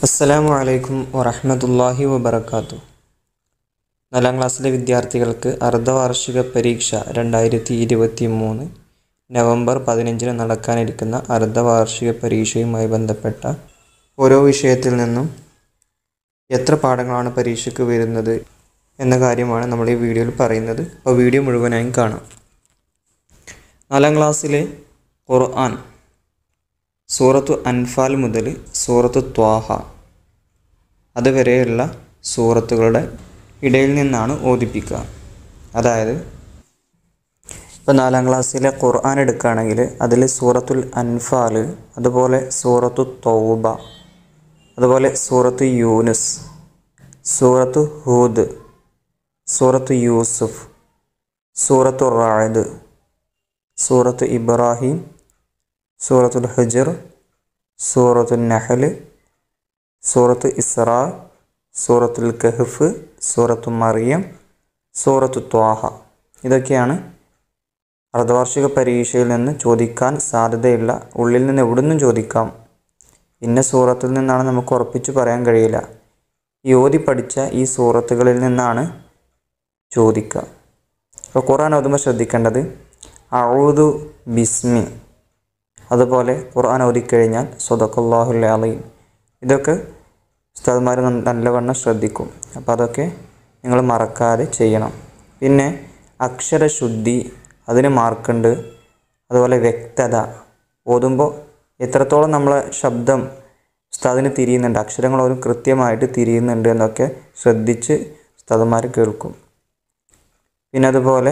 അസ്സലാമു അലൈക്കും വറഹ്മത്തുള്ളാഹി വബറകാതുഹു നാലാം ക്ലാസ്സിലെ വിദ്യാർത്ഥികൾക്ക് അർദ്ധവാർഷിക പരീക്ഷ രണ്ടായിരത്തി ഇരുപത്തി മൂന്ന് നവംബർ പതിനഞ്ചിന് നടക്കാനിരിക്കുന്ന അർദ്ധവാർഷിക പരീക്ഷയുമായി ബന്ധപ്പെട്ട ഓരോ വിഷയത്തിൽ നിന്നും എത്ര പാഠങ്ങളാണ് പരീക്ഷയ്ക്ക് വരുന്നത് എന്ന കാര്യമാണ് നമ്മൾ ഈ വീഡിയോയിൽ പറയുന്നത് അപ്പോൾ വീഡിയോ മുഴുവനായും കാണാം നാലാം ക്ലാസ്സിലെ ഖുർആൻ സൂറത്തു അൻഫാൽ മുതൽ സൂറത്തു ത്വാഹ അതുവരെയുള്ള സൂറത്തുകളുടെ ഇടയിൽ നിന്നാണ് ഓദിപ്പിക്കുക അതായത് ഇപ്പോൾ നാലാം ക്ലാസ്സിലെ ഖുർആൻ എടുക്കുകയാണെങ്കിൽ അതിൽ സൂറത്തുൽ അൻഫാൽ അതുപോലെ സൂറത്തു തൗബ അതുപോലെ സൂറത്ത് യൂനുസ് സൂറത്ത് ഹൂദ് സൂറത്ത് യൂസുഫ് സൂറത്തു റായത് സൂറത്ത് ഇബ്രാഹിം സൂറത്തുൽ ഹജർ സൂറത്തുൽ നഹൽ സൂറത്ത് ഇസ്രാ സൂറത്തുൽ കഹഫ് സൂറത്തു മറിയം സൂറത്തു ത്വാഹ ഇതൊക്കെയാണ് അർദ്ധവാർഷിക പരീക്ഷയിൽ നിന്ന് ചോദിക്കാൻ സാധ്യതയുള്ള ഉള്ളിൽ നിന്ന് എവിടുന്നും ചോദിക്കാം ഇന്ന സൂറത്തിൽ നിന്നാണ് നമുക്ക് ഉറപ്പിച്ചു പറയാൻ കഴിയില്ല ഈ ഓതി പഠിച്ച ഈ സൂറത്തുകളിൽ നിന്നാണ് ചോദിക്കുക അപ്പോൾ ഖുർആൻ ഓതുമ്പോൾ ശ്രദ്ധിക്കേണ്ടത് അഊദു ബിസ്മി അതുപോലെ ഖുർആൻ ഓതിക്കഴിഞ്ഞാൽ സ്വതക്കുല്ലാഹുൽ അലീം ഇതൊക്കെ ഉസ്താദ്മാർ നല്ലവണ്ണം ശ്രദ്ധിക്കും അപ്പോൾ അതൊക്കെ നിങ്ങൾ മറക്കാതെ ചെയ്യണം പിന്നെ അക്ഷരശുദ്ധി അതിന് മാർക്കുണ്ട് അതുപോലെ വ്യക്തത ഓതുമ്പോൾ എത്രത്തോളം നമ്മളെ ശബ്ദം ഉസ്താദിന് തിരിയുന്നുണ്ട് അക്ഷരങ്ങളോരും കൃത്യമായിട്ട് തിരിയുന്നുണ്ട് എന്നൊക്കെ ശ്രദ്ധിച്ച് ഉസ്താദന്മാർ കേൾക്കും പിന്നെ അതുപോലെ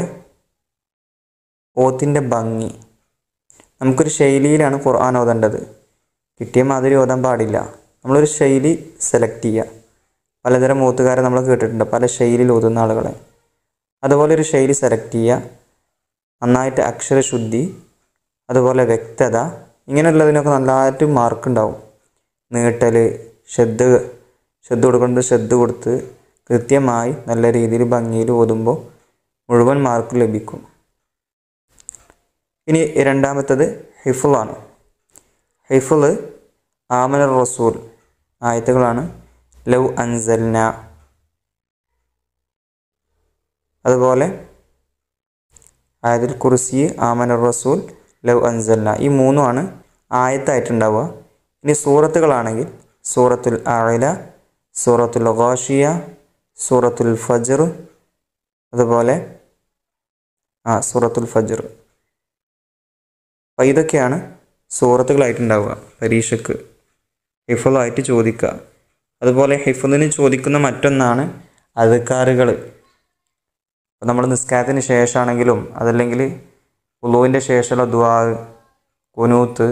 ഓത്തിൻ്റെ ഭംഗി നമുക്കൊരു ശൈലിയിലാണ് ഖുർആൻ ഓതേണ്ടത് കിട്ടിയ മാതിരി ഓതാൻ പാടില്ല നമ്മളൊരു ശൈലി സെലക്ട് ചെയ്യുക പലതരം ഓത്തുകാരെ നമ്മൾ കേട്ടിട്ടുണ്ട് പല ശൈലിയിൽ ഓതുന്ന ആളുകളെ അതുപോലെ ഒരു ശൈലി സെലക്ട് ചെയ്യുക നന്നായിട്ട് അക്ഷരശുദ്ധി അതുപോലെ വ്യക്തത ഇങ്ങനെയുള്ളതിനൊക്കെ നല്ലതായിട്ട് മാർക്ക് ഉണ്ടാവും നീട്ടൽ ശ്രദ്ധ ശ്രദ്ധ കൊടുക്കേണ്ടത് ശ്രദ്ധ കൊടുത്ത് കൃത്യമായി നല്ല രീതിയിൽ ഭംഗിയിൽ ഓതുമ്പോൾ മുഴുവൻ മാർക്ക് ലഭിക്കും ഇനി രണ്ടാമത്തത് ഹിഫുളാണ് ഹിഫുൾ ആമന റസൂൽ ആയത്തുകളാണ് ലവ് അൻസൽന അതുപോലെ ആയതിൽ കുറിസി ആമന റസൂൽ ലവ് അൻസൽന ഈ മൂന്നുമാണ് ആയത്തായിട്ടുണ്ടാവുക ഇനി സൂറത്തുകളാണെങ്കിൽ സൂറത്തുൽ ആയില സൂറത്തുൽ ഗാഷിയ സൂറത്തുൽ ഫജർ അതുപോലെ ആ സൂറത്തുൽ ഫജർ അപ്പോൾ ഇതൊക്കെയാണ് സൂറത്തുകളായിട്ടുണ്ടാവുക പരീക്ഷയ്ക്ക് ഹിഫലായിട്ട് ചോദിക്കുക അതുപോലെ ഹിഫലിന് ചോദിക്കുന്ന മറ്റൊന്നാണ് അധികാറുകൾ ഇപ്പോൾ നമ്മൾ നിസ്കാരത്തിന് ശേഷമാണെങ്കിലും അതല്ലെങ്കിൽ ഉളുവിൻ്റെ ശേഷമുള്ള ദുആ കുനൂത്ത്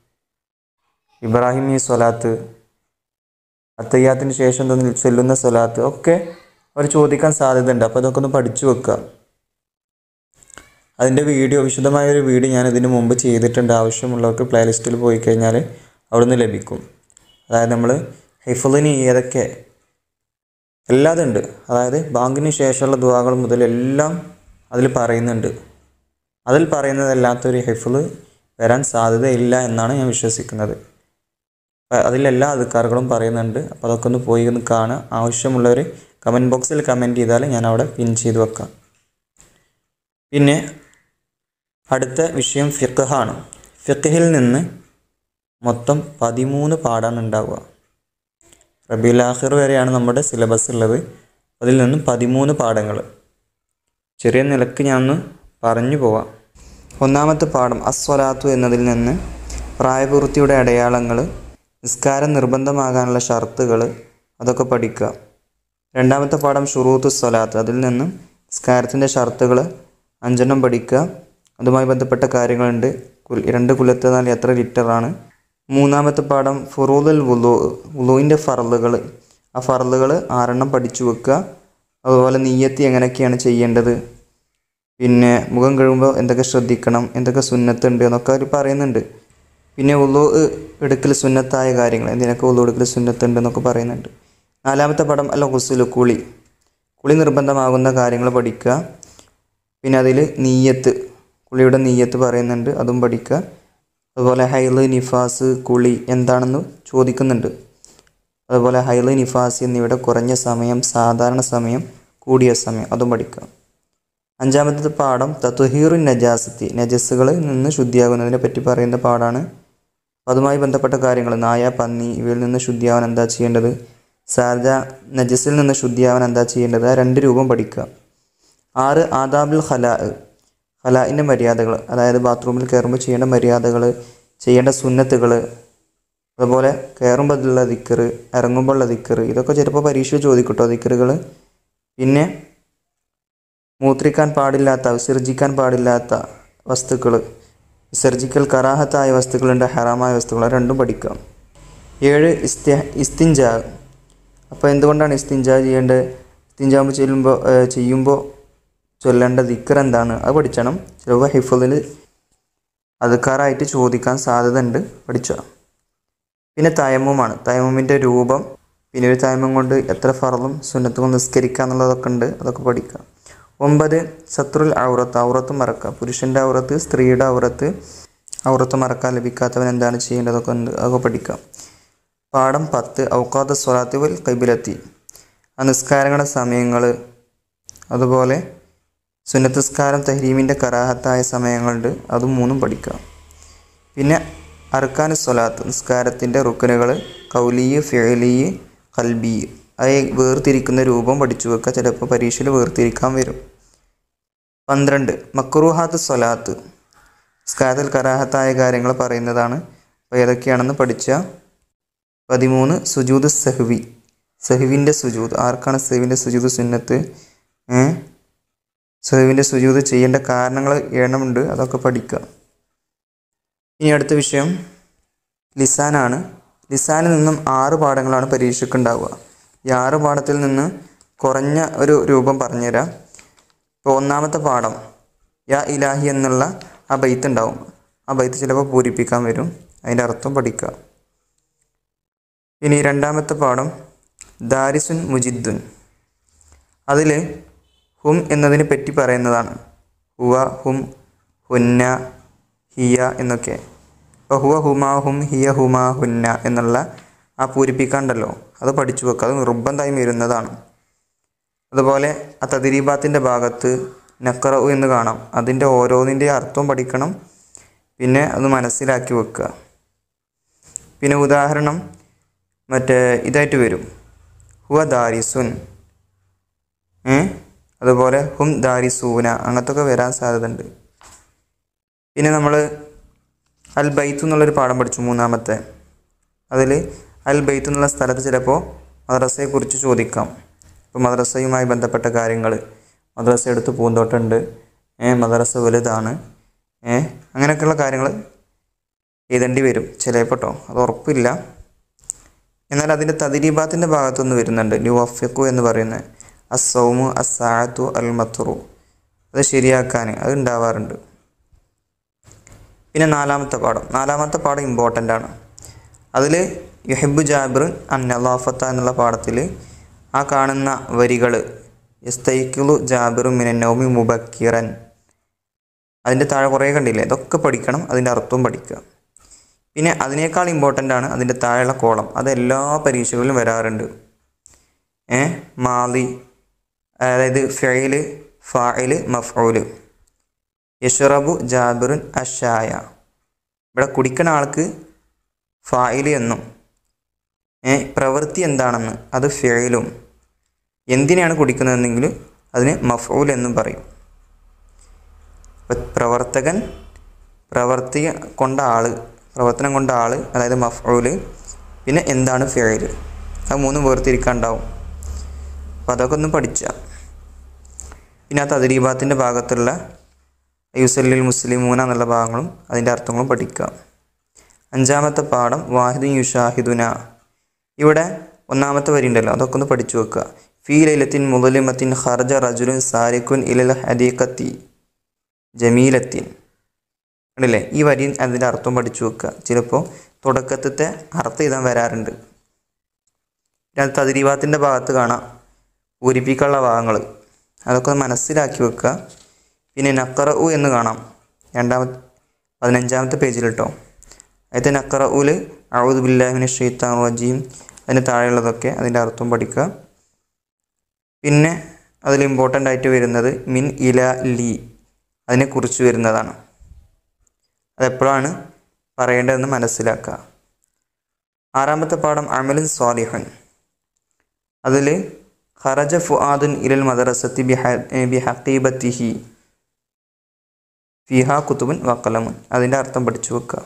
ഇബ്രാഹിമി സ്വലാത്ത് അത്തയ്യാത്തിന് ശേഷം എന്തെന്ന് ചെല്ലുന്ന സ്വലാത്ത് ഒക്കെ അവർ ചോദിക്കാൻ സാധ്യതയുണ്ട് അപ്പോൾ അതൊക്കെ ഒന്ന് പഠിച്ചു വെക്കുക അതിൻ്റെ വീഡിയോ വിശദമായ ഒരു വീഡിയോ ഞാൻ ഇതിന് മുമ്പ് ചെയ്തിട്ടുണ്ട് ആവശ്യമുള്ളവർക്ക് പ്ലേലിസ്റ്റിൽ പോയി കഴിഞ്ഞാൽ അവിടുന്ന് ലഭിക്കും അതായത് നമ്മൾ ഹിഫലിന് ഏതൊക്കെ എല്ലാതും ഉണ്ട് അതായത് ബാങ്കിന് ശേഷമുള്ള ദുവാകൾ മുതൽ എല്ലാം അതിൽ പറയുന്നുണ്ട് അതിൽ പറയുന്നതല്ലാത്തൊരു ഹിഫിള് വരാൻ സാധ്യതയില്ല എന്നാണ് ഞാൻ വിശ്വസിക്കുന്നത് അതിലെല്ലാ അധികാറുകളും പറയുന്നുണ്ട് അപ്പോൾ അതൊക്കെ ഒന്ന് പോയി ഒന്ന് കാണുക ആവശ്യമുള്ളവർ കമൻറ്റ് ബോക്സിൽ കമൻറ്റ് ചെയ്താൽ ഞാൻ അവിടെ പിൻ ചെയ്ത് വെക്കാം പിന്നെ അടുത്ത വിഷയം ഫിഖഹാണ് ഫിഖഹിൽ നിന്ന് മൊത്തം പതിമൂന്ന് പാഠാണ് ഉണ്ടാവുക റബീൽ ആഹിർ വരെയാണ് നമ്മുടെ സിലബസ് ഉള്ളത് അതിൽ നിന്നും പതിമൂന്ന് പാഠങ്ങൾ ചെറിയ നിലക്ക് ഞാൻ ഒന്ന് പറഞ്ഞു പോവാം ഒന്നാമത്തെ പാഠം അസ്വലാത്തു എന്നതിൽ നിന്ന് പ്രായപൂർത്തിയുടെ അടയാളങ്ങൾ നിസ്കാരം നിർബന്ധമാകാനുള്ള ഷർത്തുകൾ അതൊക്കെ പഠിക്കുക രണ്ടാമത്തെ പാഠം ഷുറൂത്ത് സ്വലാത്ത് അതിൽ നിന്നും നിസ്കാരത്തിൻ്റെ ഷർത്തുകൾ അഞ്ചെണ്ണം പഠിക്കുക അതുമായി ബന്ധപ്പെട്ട കാര്യങ്ങളുണ്ട് രണ്ട് കുലത്തെന്നാൽ എത്ര ലിറ്ററാണ് മൂന്നാമത്തെ പാഠം ഫുറൂദുൽ വുലു വുലുവിൻ്റെ ഫറലുകൾ ആ ഫറലുകൾ ആറെണ്ണം പഠിച്ചു വെക്കുക അതുപോലെ നീയത്തി എങ്ങനെയൊക്കെയാണ് ചെയ്യേണ്ടത് പിന്നെ മുഖം കഴുകുമ്പോൾ എന്തൊക്കെ ശ്രദ്ധിക്കണം എന്തൊക്കെ സുന്നത്തുണ്ട് എന്നൊക്കെ അവർ പറയുന്നുണ്ട് പിന്നെ ഉള്ളു എടുക്കൽ സുന്നത്തായ കാര്യങ്ങൾ എന്തിനൊക്കെ ഉള്ളു എടുക്കൽ സുന്നത്തുണ്ട് എന്നൊക്കെ പറയുന്നുണ്ട് നാലാമത്തെ പടം അല്ല ഹുസുലു കുളി കുളി നിർബന്ധമാകുന്ന കാര്യങ്ങൾ പഠിക്കുക പിന്നെ അതിൽ നീയത്ത് കുളിയുടെ നീയത്ത് പറയുന്നുണ്ട് അതും പഠിക്കുക അതുപോലെ ഹൈല് നിഫാസ് കുളി എന്താണെന്ന് ചോദിക്കുന്നുണ്ട് അതുപോലെ ഹൈല് നിഫാസ് എന്നിവയുടെ കുറഞ്ഞ സമയം സാധാരണ സമയം കൂടിയ സമയം അതും പഠിക്കാം അഞ്ചാമത്തെ പാഠം തത്തുഹീറു നജാസത്തി നജസ്സുകളിൽ നിന്ന് ശുദ്ധിയാകുന്നതിനെ പറ്റി പറയുന്ന പാഠാണ് അപ്പോൾ അതുമായി ബന്ധപ്പെട്ട കാര്യങ്ങൾ നായ പന്നി ഇവയിൽ നിന്ന് ശുദ്ധിയാവാൻ എന്താ ചെയ്യേണ്ടത് സാരജ നജസിൽ നിന്ന് ശുദ്ധിയാവാൻ എന്താ ചെയ്യേണ്ടത് ആ രണ്ട് രൂപം പഠിക്കുക ആറ് ആദാബുൽ ഖലാ ഖലാഇൻ്റെ മര്യാദകൾ അതായത് ബാത്റൂമിൽ കയറുമ്പോൾ ചെയ്യേണ്ട മര്യാദകൾ ചെയ്യേണ്ട സുന്നത്തുകൾ അതുപോലെ കയറുമ്പോഴുള്ള ദിക്കറ് ഇറങ്ങുമ്പോഴുള്ള ദിക്കറ് ഇതൊക്കെ ചിലപ്പോൾ പരീക്ഷ ചോദിക്കട്ടോ ദിക്കറുകൾ പിന്നെ മൂത്രിക്കാൻ പാടില്ലാത്ത വിസർജിക്കാൻ പാടില്ലാത്ത വസ്തുക്കൾ വിസർജിക്കൽ കറാഹത്തായ വസ്തുക്കളുണ്ട് ഹറാമായ വസ്തുക്കൾ അത് രണ്ടും പഠിക്കാം ഏഴ് ഇസ്തി ഇസ്തിഞ്ചാ അപ്പോൾ എന്തുകൊണ്ടാണ് ഇസ്തിഞ്ചാ ചെയ്യേണ്ടത് ഇസ്തിഞ്ചാകുമ്പോൾ ചെല്ലുമ്പോൾ ചെയ്യുമ്പോൾ ചൊല്ലേണ്ട ദിക്കർ എന്താണ് അത് പഠിച്ചണം ചിലപ്പോൾ ഹിഫലിൽ അതുക്കാറായിട്ട് ചോദിക്കാൻ സാധ്യത ഉണ്ട് പഠിച്ചോ പിന്നെ തയമ്മുമാണ് തയമ്മുമിൻ്റെ രൂപം പിന്നെ ഒരു തയമ്മം കൊണ്ട് എത്ര ഫറലും സുന്നത്തും നിസ്കരിക്കുക എന്നുള്ളതൊക്കെ ഉണ്ട് അതൊക്കെ പഠിക്കാം ഒമ്പത് സത്രുൽ ഔറത്ത് ഔറത്ത് മറക്കുക പുരുഷൻ്റെ ഔറത്ത് സ്ത്രീയുടെ ഔറത്ത് ഔറത്ത് മറക്കാൻ ലഭിക്കാത്തവൻ എന്താണ് ചെയ്യേണ്ടതൊക്കെ ഉണ്ട് അതൊക്കെ പഠിക്കാം പാഠം പത്ത് ഔക്കാത്ത സ്വലാത്ത് വൽ കൈബിലെത്തി ആ നിസ്കാരങ്ങളുടെ സമയങ്ങൾ അതുപോലെ സുന്നത്തസ്കാരം തഹരീമിൻ്റെ കറാഹത്തായ സമയങ്ങളുണ്ട് അതും മൂന്നും പഠിക്കാം പിന്നെ അർക്കാൻ സ്വലാത്ത് നിസ്കാരത്തിൻ്റെ റുക്കനുകൾ കൗലീ ഫിഴലീ കൽബി അത് വേർതിരിക്കുന്ന രൂപം പഠിച്ചു വെക്കുക ചിലപ്പോൾ പരീക്ഷയിൽ വേർതിരിക്കാൻ വരും പന്ത്രണ്ട് മക്രൂഹാത്ത് സ്വലാത്ത് നിസ്കാരത്തിൽ കറാഹത്തായ കാര്യങ്ങൾ പറയുന്നതാണ് അപ്പോൾ ഏതൊക്കെയാണെന്ന് പഠിച്ച പതിമൂന്ന് സുജൂദ് സഹ്വി സഹുവിൻ്റെ സുജൂദ് ആർക്കാണ് സഹുവിൻ്റെ സുജൂദ് സുന്നത്ത് ഏഹ് സഹുവിൻ്റെ സുജൂദ് ചെയ്യേണ്ട കാരണങ്ങൾ എണ്ണമുണ്ട് അതൊക്കെ പഠിക്കുക ഇനി അടുത്ത വിഷയം ലിസാനാണ് ലിസാനിൽ നിന്നും ആറ് പാഠങ്ങളാണ് പരീക്ഷയ്ക്ക് ഉണ്ടാവുക ഈ ആറ് പാഠത്തിൽ നിന്ന് കുറഞ്ഞ ഒരു രൂപം പറഞ്ഞുതരാം ഇപ്പോൾ ഒന്നാമത്തെ പാഠം യാ ഇലാഹി എന്നുള്ള ആ ബൈത്ത് ഉണ്ടാവും ആ ബൈത്ത് ചിലപ്പോൾ പൂരിപ്പിക്കാൻ വരും അതിൻ്റെ അർത്ഥം പഠിക്കുക ഇനി രണ്ടാമത്തെ പാഠം ദാരിസുൻ മുജിദ്ദുൻ അതിൽ ഹും എന്നതിനെ പറ്റി പറയുന്നതാണ് ഹുവ ഹും ഹുന്ന ഹിയ എന്നൊക്കെ അപ്പോൾ ഹുവ ഹുമാ ഹും ഹിയ ഹുമാ ഹുന്ന എന്നുള്ള ആ പൂരിപ്പിക്കാണ്ടല്ലോ അത് പഠിച്ചു വെക്കുക അത് നിർബന്ധമായി വരുന്നതാണ് അതുപോലെ ആ തദിരീബാത്തിൻ്റെ ഭാഗത്ത് നക്കറു എന്ന് കാണാം അതിൻ്റെ ഓരോന്നിൻ്റെ അർത്ഥവും പഠിക്കണം പിന്നെ അത് മനസ്സിലാക്കി വെക്കുക പിന്നെ ഉദാഹരണം മറ്റേ ഇതായിട്ട് വരും ഹുവ ദാരിസുൻ ഏ അതുപോലെ ഹും ദാരിസൂന അങ്ങനത്തെ ഒക്കെ വരാൻ സാധ്യതയുണ്ട് പിന്നെ നമ്മൾ അൽ ബൈത്ത് എന്നുള്ളൊരു പാഠം പഠിച്ചു മൂന്നാമത്തെ അതിൽ അൽ ബൈത്ത് എന്നുള്ള സ്ഥലത്ത് ചിലപ്പോൾ മദ്രസയെക്കുറിച്ച് ചോദിക്കാം ഇപ്പോൾ മദ്രസയുമായി ബന്ധപ്പെട്ട കാര്യങ്ങൾ മദ്രസ എടുത്ത് പൂന്തോട്ടമുണ്ട് ഏ മദ്രസ വലുതാണ് ഏ അങ്ങനെയൊക്കെയുള്ള കാര്യങ്ങൾ എഴുതേണ്ടി വരും ചിലപ്പോൾ കേട്ടോ അത് ഉറപ്പില്ല എന്നാൽ അതിൻ്റെ തദിരീബാത്തിൻ്റെ ഭാഗത്തുനിന്ന് വരുന്നുണ്ട് ലുവഫിഖു എന്ന് പറയുന്നത് അസൗമു അസാഅത്തു അൽ മത്തുറു അത് ശരിയാക്കാൻ അത് ഉണ്ടാവാറുണ്ട് പിന്നെ നാലാമത്തെ പാഠം നാലാമത്തെ പാഠം ഇമ്പോർട്ടൻ്റ് ആണ് അതിൽ യുഹിബു ജാബിർ അൻ നലാഫത്ത എന്നുള്ള പാഠത്തിൽ ആ കാണുന്ന വരികൾ യസ്തൈക്കുലു ജാബിറു മിനന്നൗമി മുബക്കിറൻ അതിൻ്റെ താഴെ കുറേ കണ്ടില്ലേ ഇതൊക്കെ പഠിക്കണം അതിൻ്റെ അർത്ഥവും പഠിക്കുക പിന്നെ അതിനേക്കാൾ ഇമ്പോർട്ടൻ്റ് ആണ് അതിൻ്റെ താഴെയുള്ള കോളം അത് എല്ലാ പരീക്ഷകളിലും വരാറുണ്ട് ഏ മാലി അതായത് ഫെയില് ഫായില് മഫ്ഊല് യഷറബു ജാബിറുൻ അഷായ ഇവിടെ കുടിക്കുന്ന ആൾക്ക് ഫായില് എന്നും ഏ പ്രവൃത്തി എന്താണെന്ന് അത് ഫെയിലും എന്തിനാണ് കുടിക്കുന്നതെന്നെങ്കിൽ അതിന് മഫ്ഊൽ എന്നും പറയും പ്രവർത്തകൻ പ്രവർത്തി കൊണ്ട ആള് പ്രവർത്തനം കൊണ്ട ആള് അതായത് മഫ്ഊല് പിന്നെ എന്താണ് ഫെയില് അത് മൂന്നും വേർതിരിക്കാണ്ടാവും അപ്പോൾ അതൊക്കെ ഒന്ന് പഠിച്ച പിന്നെ ആ തദരീബാത്തിൻ്റെ ഭാഗത്തുള്ള യുസല്ലിൽ മുസ്ലിമൂന എന്നുള്ള ഭാഗങ്ങളും അതിൻ്റെ അർത്ഥങ്ങളും പഠിക്കുക അഞ്ചാമത്തെ പാഠം വാഹിദുൻ യുഷാഹിദുന ഇവിടെ ഒന്നാമത്തെ വരി ഉണ്ടല്ലോ അതൊക്കെ ഒന്ന് പഠിച്ചു വെക്കുക ഫീ ലൈലത്തിൻ മുതലിമത്തിൻ ഖർജ റജുലുൻ സാരിഖുൻ ഇലൽ ഹദീഖത്തി ജമീലത്തിൻ ഉണ്ടല്ലേ ഈ വരി അതിൻ്റെ അർത്ഥം പഠിച്ചു വെക്കുക ചിലപ്പോൾ തുടക്കത്തെ അർത്ഥം എഴുതാൻ വരാറുണ്ട് പിന്നെ തതിരീവാത്തിൻ്റെ ഭാഗത്ത് കാണാം പൂരിപ്പിക്കാനുള്ള ഭാഗങ്ങൾ അതൊക്കെ ഒന്ന് മനസ്സിലാക്കി വെക്കുക പിന്നെ നക്കറു എന്ന് കാണാം രണ്ടാമത്തെ പതിനഞ്ചാമത്തെ പേജിൽ കേട്ടോ അതിൻ്റെ നക്കറൂല് അഴുദ് ബില്ലാഹിമിന് ഷെയ്ത്താൻ റജീം അതിന് താഴെയുള്ളതൊക്കെ അതിൻ്റെ അർത്ഥം പഠിക്കുക പിന്നെ അതിൽ ഇമ്പോർട്ടൻ്റ് ആയിട്ട് വരുന്നത് മിൻ ഇല ലി അതിനെക്കുറിച്ച് വരുന്നതാണ് അതെപ്പോഴാണ് പറയേണ്ടതെന്ന് മനസ്സിലാക്കുക ആറാമത്തെ പാഠം അമലിൻ സ്വാലിഹൻ അതിൽ ഖറജ ഫുആദുൻ ഇലൽ മദ്രസത്തി ബി ഹക്കീബത്തിഹി ഫിഹ കുത്തുബുൻ വക്കലമുൻ അതിൻ്റെ അർത്ഥം പഠിച്ചു വെക്കുക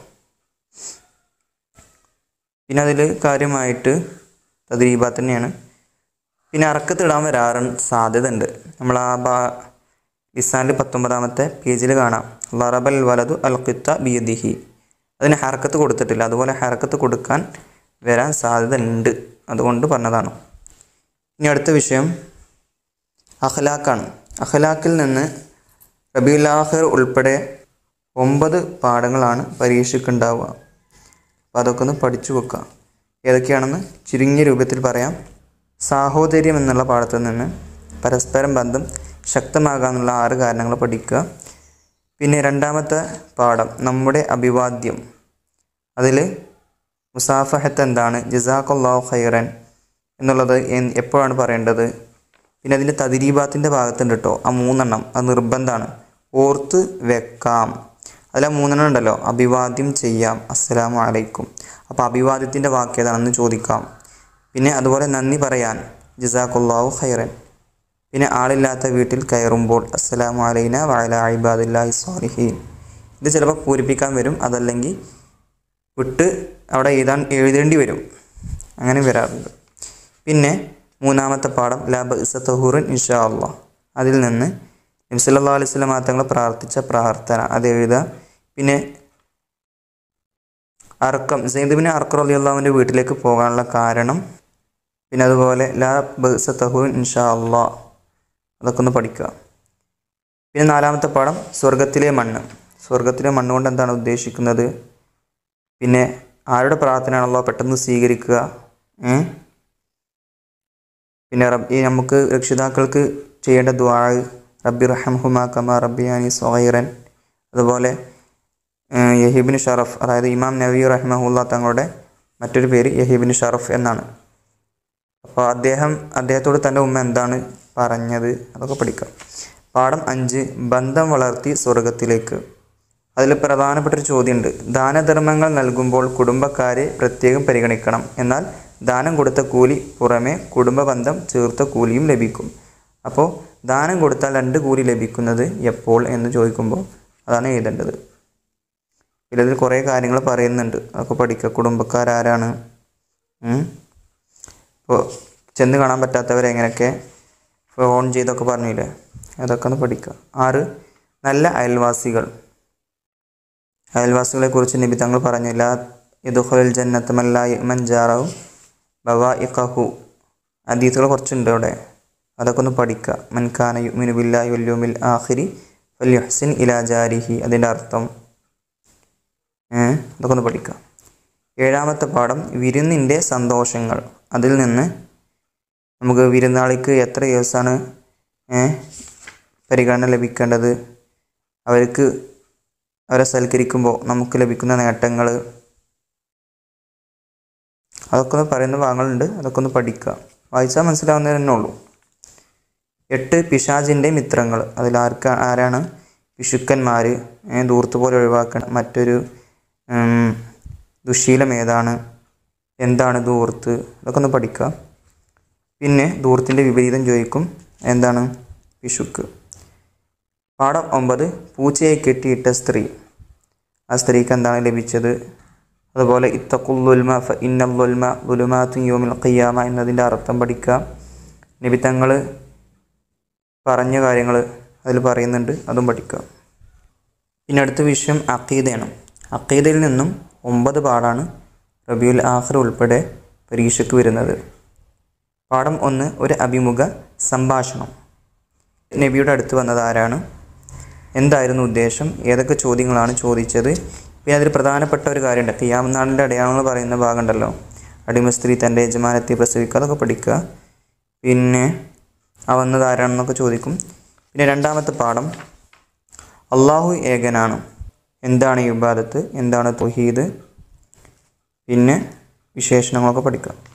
പിന്നെ അതിൽ കാര്യമായിട്ട് തദ്രീബ തന്നെയാണ് പിന്നെ അറക്കത്തിടാൻ വരാറ് സാധ്യത ഉണ്ട് നമ്മൾ ആ ബാ ലിസാനിൽ പത്തൊമ്പതാമത്തെ പേജിൽ കാണാം ലറബൽ വലതു അൽ ഖിത്ത ബിയദിഹി അതിന് ഹറക്കത്ത് കൊടുത്തിട്ടില്ല അതുപോലെ ഹറക്കത്ത് കൊടുക്കാൻ വരാൻ സാധ്യത ഉണ്ട് അതുകൊണ്ട് പറഞ്ഞതാണ് ഇനി അടുത്ത വിഷയം അഖലാക്കാണ് അഖലാക്കിൽ നിന്ന് റബിയുലാഹിർ ഉൾപ്പെടെ ഒമ്പത് പാഠങ്ങളാണ് പരീക്ഷയ്ക്ക് ഉണ്ടാവുക അപ്പോൾ അതൊക്കെ ഒന്ന് പഠിച്ചു വെക്കുക ഏതൊക്കെയാണെന്ന് ചുരുങ്ങിയ രൂപത്തിൽ പറയാം സാഹോദര്യം എന്നുള്ള പാഠത്തിൽ നിന്ന് പരസ്പരം ബന്ധം ശക്തമാകാനുള്ള ആറ് കാരണങ്ങൾ പഠിക്കുക പിന്നെ രണ്ടാമത്തെ പാഠം നമ്മുടെ അഭിവാദ്യം അതിൽ മുസാഫഹത്ത് എന്താണ് ജസാഖുല്ലാഹു ഖൈറൻ എന്നുള്ളത് എൻ- എപ്പോഴാണ് പറയേണ്ടത് പിന്നെ അതിൻ്റെ തദിരീബാത്തിൻ്റെ ഭാഗത്തുണ്ട് കേട്ടോ ആ മൂന്നെണ്ണം അത് നിർബന്ധമാണ് ഓർത്ത് വെക്കാം അതിൽ ആ മൂന്നെണ്ണം ഉണ്ടല്ലോ അഭിവാദ്യം ചെയ്യാം അസ്സലാമു അലൈക്കും അപ്പോൾ അഭിവാദ്യത്തിൻ്റെ വാക്ക് ഏതാണെന്ന് ചോദിക്കാം പിന്നെ അതുപോലെ നന്ദി പറയാൻ ജസാഖുല്ലാഹു ഖൈറൻ പിന്നെ ആളില്ലാത്ത വീട്ടിൽ കയറുമ്പോൾ അസ്സലാമു അലൈന വഅല ഇബാദില്ലാഹി സ്വാലിഹീൻ ഇത് ചിലപ്പോൾ പൂരിപ്പിക്കാൻ വരും അതല്ലെങ്കിൽ വിട്ട് അവിടെ എഴുതാൻ എഴുതേണ്ടി വരും അങ്ങനെ വരാറുണ്ട് പിന്നെ മൂന്നാമത്തെ പാഠം ലാബ് ഇസത്തഹൂറിൻ ഇൻഷാ അള്ളാഹ് അതിൽ നിന്ന് നബ്സല്ലാ അലൈഹി സ്വലം തങ്ങൾ പ്രാർത്ഥിച്ച പ്രാർത്ഥന അത് എഴുതുക പിന്നെ അർക്കം സൈദുബിന് അർക്കം അലി അള്ളാഹുവിൻ്റെ വീട്ടിലേക്ക് പോകാനുള്ള കാരണം പിന്നെ അതുപോലെ ലാ ബസത്തഹൂൻ ഇൻഷാ അള്ളാ അതൊക്കെ ഒന്ന് പഠിക്കുക പിന്നെ നാലാമത്തെ പാഠം സ്വർഗത്തിലെ മണ്ണ് സ്വർഗത്തിലെ മണ്ണ് കൊണ്ട് എന്താണ് ഉദ്ദേശിക്കുന്നത് പിന്നെ ആരുടെ പ്രാർത്ഥനയാണല്ലോ പെട്ടെന്ന് സ്വീകരിക്കുക ഏ? പിന്നെ റബ് ഈ നമുക്ക് രക്ഷിതാക്കൾക്ക് ചെയ്യേണ്ട ദ്വാ റബ്ബി റഹംഹുമാ കമ റബ്ബിയാനി സൊഹൈറൻ അതുപോലെ ഏഹ്, യഹീബിന് ഷറഫ് അതായത് ഇമാം നബി റഹ്മഹുല്ല തങ്ങളുടെ മറ്റൊരു പേര് യഹീബിന് ഷറഫ് എന്നാണ് അപ്പോൾ അദ്ദേഹം അദ്ദേഹത്തോട് തൻ്റെ ഉമ്മ എന്താണ് പറഞ്ഞത് അതൊക്കെ പഠിക്കാം പാഠം അഞ്ച് ബന്ധം വളർത്തി സ്വർഗത്തിലേക്ക് അതിൽ പ്രധാനപ്പെട്ട ഒരു ചോദ്യമുണ്ട് ദാനധർമ്മങ്ങൾ നൽകുമ്പോൾ കുടുംബക്കാരെ പ്രത്യേകം പരിഗണിക്കണം എന്നാൽ ദാനം കൊടുത്ത കൂലി പുറമെ കുടുംബ ബന്ധം ചേർത്ത കൂലിയും ലഭിക്കും അപ്പോൾ ദാനം കൊടുത്താൽ രണ്ട് കൂലി ലഭിക്കുന്നത് എപ്പോൾ എന്ന് ചോദിക്കുമ്പോൾ അതാണ് എഴുതേണ്ടത് പിന്നെ ഇതിൽ കുറേ കാര്യങ്ങൾ പറയുന്നുണ്ട് അതൊക്കെ പഠിക്കുക കുടുംബക്കാരാരാണ് ഉം. ഇപ്പോൾ ചെന്ന് കാണാൻ പറ്റാത്തവരെ എങ്ങനെയൊക്കെ ഫോൺ ചെയ്തൊക്കെ പറഞ്ഞില്ലേ അതൊക്കെ ഒന്ന് പഠിക്കുക ആറ് നല്ല അയൽവാസികൾ അയൽവാസികളെ കുറിച്ച് നബി തങ്ങൾ പറഞ്ഞില്ല ഇതുഹുൽ ജന്നത്ത് മല്ലായി മഞ്ചാറാവും ബവാ ഇഖഹു അതീതുകൾ കുറച്ചുണ്ട് അവിടെ അതൊക്കെ ഒന്ന് പഠിക്കുക മൻഖാന യുമിനു ബില്ലാഹി വല്യൂമിൽ ആഖിരി വല്യുഹ്സിൻ ഇലാ ജാരിഹി അതിൻ്റെ അർത്ഥം ഏഹ് അതൊക്കെ ഒന്ന് പഠിക്കുക ഏഴാമത്തെ പാഠം വിരുന്നിൻ്റെ സന്തോഷങ്ങൾ അതിൽ നിന്ന് നമുക്ക് വിരുന്നാളിക്ക് എത്ര ദിവസമാണ് ഏഹ് പരിഗണന ലഭിക്കേണ്ടത് അവർക്ക് അവരെ സൽക്കരിക്കുമ്പോൾ നമുക്ക് ലഭിക്കുന്ന നേട്ടങ്ങൾ അതൊക്കെ ഒന്ന് പറയുന്ന ഭാഗങ്ങളുണ്ട് അതൊക്കെ ഒന്ന് പഠിക്കുക വായിച്ചാൽ മനസ്സിലാവുന്നതേ തന്നെ ഉള്ളൂ എട്ട് പിശാജിൻ്റെ മിത്രങ്ങൾ അതിൽ ആർക്കാ ആരാണ് പിശുക്കന്മാർ ദൂർത്ത് പോലെ ഒഴിവാക്കണം മറ്റൊരു ഉം, ദുശീലം ഏതാണ് എന്താണ് ദൂർത്ത് അതൊക്കെ ഒന്ന് പഠിക്കുക പിന്നെ ദൂർത്തിൻ്റെ വിപരീതം ചോദിക്കും എന്താണ് പിശുക്ക് പാഠം ഒമ്പത് പൂച്ചയെ കെട്ടിയിട്ട സ്ത്രീ ആ സ്ത്രീക്ക് എന്താണ് ലഭിച്ചത് അതുപോലെ ഇത്തക്കുല്ലുൽമ ഫ ഇന്നുൽമ ദുലുമാത്തു യോമിൽ ഖിയാമ എന്നതിൻ്റെ അർത്ഥം പഠിക്കുക നിബിത്തങ്ങൾ പറഞ്ഞ കാര്യങ്ങൾ അതിൽ പറയുന്നുണ്ട് അതും പഠിക്കുക പിന്നെ അടുത്ത വിഷയം അക്കീദയാണ് അക്കീദയിൽ നിന്നും ഒമ്പത് പാഠാണ് റബിയുൽ ആഖിർ ഉൾപ്പെടെ പരീക്ഷയ്ക്ക് വരുന്നത് പാഠം ഒന്ന് ഒരു അഭിമുഖ സംഭാഷണം നബിയുടെ അടുത്ത് വന്നത് ആരാണ് എന്തായിരുന്നു ഉദ്ദേശം ഏതൊക്കെ ചോദ്യങ്ങളാണ് ചോദിച്ചത് പിന്നെ അതിൽ പ്രധാനപ്പെട്ട ഒരു കാര്യമുണ്ട് കിയാമനാളിൻ്റെ അടയാളങ്ങൾ പറയുന്ന ഭാഗമുണ്ടല്ലോ അടിമ സ്ത്രീ തൻ്റെ യജമാനത്തെ പ്രസവിക്കുക അതൊക്കെ പഠിക്കുക പിന്നെ ആ വന്നത് ആരാണെന്നൊക്കെ ചോദിക്കും പിന്നെ രണ്ടാമത്തെ പാഠം അള്ളാഹു ഏകനാണ് എന്താണ് ഈ ഇബാദത്ത് എന്താണ് തൊഹീദ് പിന്നെ വിശേഷണങ്ങളൊക്കെ പഠിക്കുക